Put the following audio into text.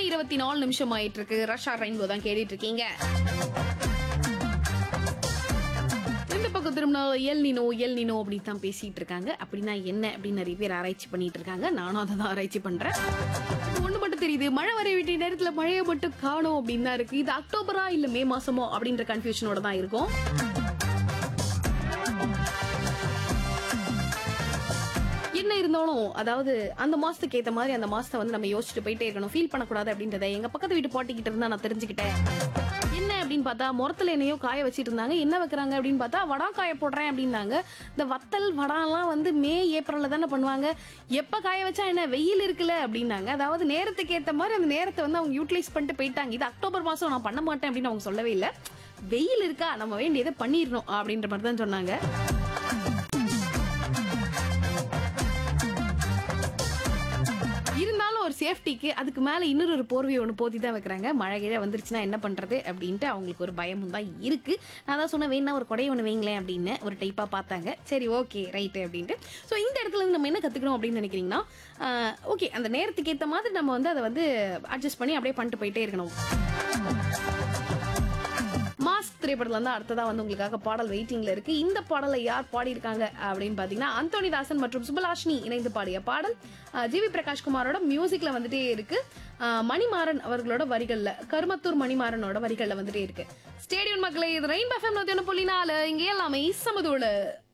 இருபத்தி நாலு நிமிஷம் ஆயிட்டு இருக்கு ரஷ்யா ரெயின்போ தான் கேட்டுட்டு இருக்கீங்க இந்த பக்கம் திரும்பினா எல் நினோ எல் நினோ அப்படின்னு தான் பேசிட்டு இருக்காங்க அப்படின்னா என்ன அப்படின்னு நிறைய பேர் ஆராய்ச்சி பண்ணிட்டு இருக்காங்க நானும் அதை தான் ஆராய்ச்சி பண்றேன் ஒண்ணு மட்டும் தெரியுது மழை வர வேண்டிய நேரத்துல மழையை மட்டும் காணும் அப்படின்னு தான் இருக்கு இது அக்டோபரா இல்ல மே மாசமோ அப்படின்ற கன்ஃபியூஷனோட தான் இருக்கும் என்ன இருந்தாலும் அதாவது அந்த மாசத்துக்கு ஏத்த மாதிரி அந்த மாசத்தை வந்து நம்ம யோசிச்சுட்டு போயிட்டே இருக்கணும் ஃபீல் பண்ணக்கூடாது அப்படின்றத எங்க பக்கத்து வீட்டு பாட்டிக்கிட்ட இருந்தா நான் தெரிஞ்சுக்கிட்டேன் என்ன அப்படின்னு பார்த்தா முரத்துல என்னையோ காய வச்சிட்டு இருந்தாங்க என்ன வைக்கிறாங்க அப்படின்னு பார்த்தா வடா காய போடுறேன் அப்படின்னாங்க இந்த வத்தல் வடாலாம் வந்து மே ஏப்ரல்ல தானே பண்ணுவாங்க எப்ப காய வச்சா என்ன வெயில் இருக்குல்ல அப்படின்னாங்க அதாவது நேரத்துக்கு ஏத்த மாதிரி அந்த நேரத்தை வந்து அவங்க யூட்டிலைஸ் பண்ணிட்டு போயிட்டாங்க இது அக்டோபர் மாசம் நான் பண்ண மாட்டேன் அப்படின்னு அவங்க சொல்லவே இல்லை வெயில் இருக்கா நம்ம வேண்டியதை பண்ணிடணும் அப்படின்ற மாதிரி தான் சொன்னாங்க இருந்தாலும் ஒரு சேஃப்டிக்கு அதுக்கு மேல இன்னொரு ஒரு போர்வையை ஒன்று போத்தி தான் வைக்கிறாங்க மழை கீழே வந்துருச்சுன்னா என்ன பண்றது அப்படின்ட்டு அவங்களுக்கு ஒரு பயமும் தான் இருக்கு நான் தான் சொன்னேன் வேணா ஒரு கொடையை ஒன்று வைங்களேன் அப்படின்னு ஒரு டைப்பா பார்த்தாங்க சரி ஓகே ரைட்டு அப்படின்ட்டு ஸோ இந்த இடத்துல இருந்து நம்ம என்ன கத்துக்கணும் அப்படின்னு நினைக்கிறீங்கன்னா ஓகே அந்த நேரத்துக்கு ஏற்ற மாதிரி நம்ம வந்து அதை வந்து அட்ஜஸ்ட் பண்ணி அப்படியே பண்ணிட்டு போயிட்டே இருக்கணும் மாஸ் திரைப்படத்துல தான் அடுத்ததா வந்து உங்களுக்காக பாடல் வெயிட்டிங்ல இருக்கு இந்த பாடலை யார் பாடியிருக்காங்க அப்படின்னு பாத்தீங்கன்னா அந்தோனி தாசன் மற்றும் சுபலாஷினி இணைந்து பாடிய பாடல் ஜிவி பிரகாஷ் குமாரோட மியூசிக்ல வந்துட்டே இருக்கு அஹ், மணிமாறன் அவர்களோட வரிகள்ல கருமத்தூர் மணிமாறனோட வரிகள்ல வந்துட்டே இருக்கு ஸ்டேடியம் மக்களே இது ரெயின் எஃப்எம் நூத்தி ஒன்று புள்ளி நாலு இங்க எல்லாமே சமதூளு